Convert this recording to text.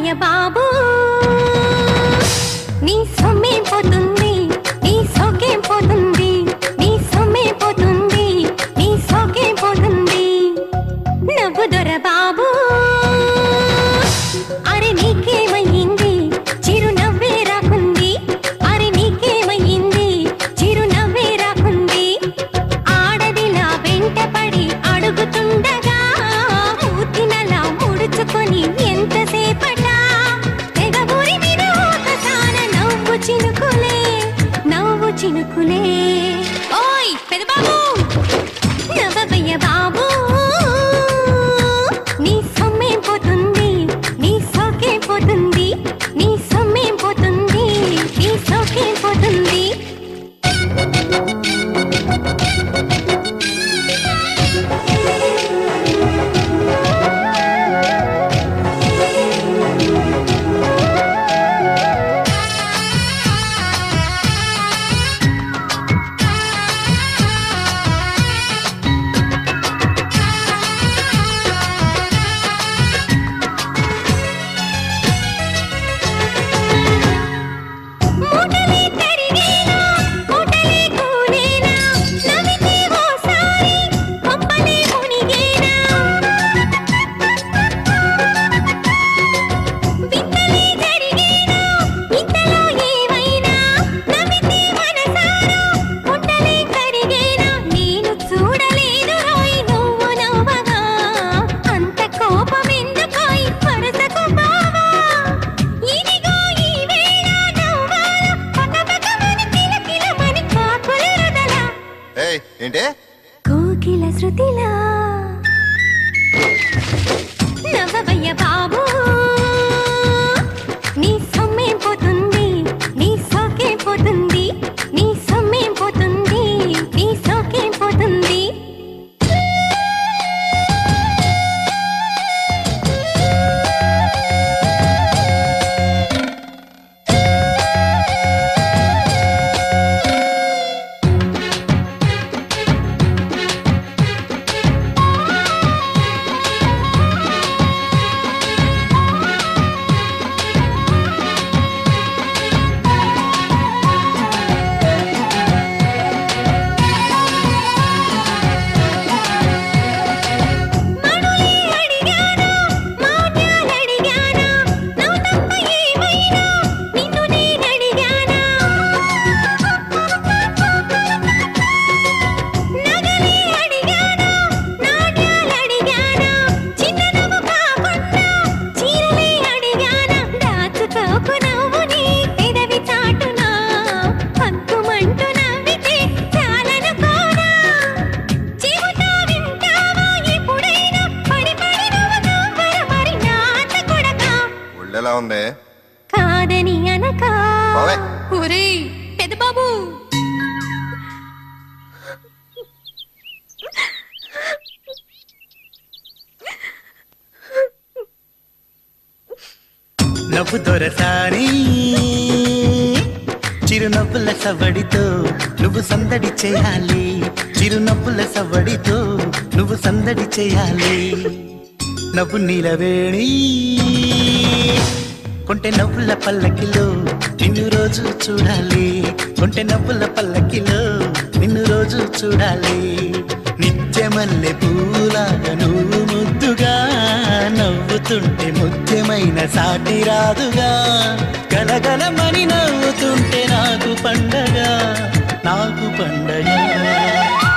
నవ్వవయ్య బాబు నీ సొమ్మేం పోతుంది నీ సోకేం పోతుంది నీ సొమ్మేం పోతుంది నీ సోకేం పోతుంది నవ్వు దొర బాబు అరే నీకేమయ్యింది చిరు నవ్వే రాకుంది అరే నీకేమయ్యింది చిరు నవ్వే రాకుంది ఆడదిలా వెంటపడి అడుగుతుండగా మూతినలా ముడుచుకొని ఎంతసేపటా తెగ ఊరి మీద ఒకసాన నవ్వు చినుకులే నవ్వు చినుకులే ఓయ్ పెదబాబు నవ్వబయ్య బాబు నీ సొమ్మేం పోతుంది నీ సోకేం పోతుంది నీ సొమ్మేం పోతుంది నీ సోకేం పోతుంది మూటలే తరిగేనా మూటలే కూనేనా నవ్వితే ఓసారి కొంపలే మునిగేనా వింతలే జరిగేనా ఇంతలో ఏమైనా నవ్వితే మనసారా గుండెలే కరిగేనా నేను చూడలేదు రోయ్ నువ్వు నవ్వగా అంత కోపం ఎందుకోయ్ వరసకు బావా ఇదిగో ఈ వేళ నవ్వాల పకపకమని కిలకిలమని కాకుల రుదల ఏయ్ ఏంటే కోకిల శృతిలా నవ్వవయ్య బాబు నీ సొమ్మేం పోతుంది నీ సోకేం పోతుంది నీ సొమ్మేం పోతుంది నీ సోకేం పోతుంది మనులే అడిగానా మాటలు అడిగానా నవ్వు తప్ప ఏమైనా నిన్ను నేను అడిగానా నగలే అడిగానా నాట్యాలు అడిగానా చిన్న నవ్వు కాకుండా చీరలే అడిగానా దాచుకోకు నవ్వు నీ పెదవి చాటునా హక్కుమంటూ నవ్వితే చాలనుకోనా చెబుతా వింటావా ఎప్పుడైనా పడి పడి నువ్వు నవ్వర మరి నాట కొడకా ఒళ్ళెలా ఉంది కాదని అనక బావే. ఒరేయ్ పెద్ద బాబు నవ్వు దొరసారి చిరునవ్వుల సవడితో నువ్వు సందడి చేయాలి చిరునవ్వుల సవడితో నువ్వు సందడి చేయాలి నవ్వు నీలవేణి కొంటె నవ్వుల పల్లకిలో నిన్ను రోజు చూడాలి కొంటె నవ్వుల పల్లకిలో నిన్ను రోజు చూడాలి నిత్యమల్లె పూలాగా నువ్వు ముద్దుగా నవ్వుతుంటే ముత్యమైన సాటి రాదుగా గలగలమని నవ్వుతుంటే నాకు పండగ నాకు పండగ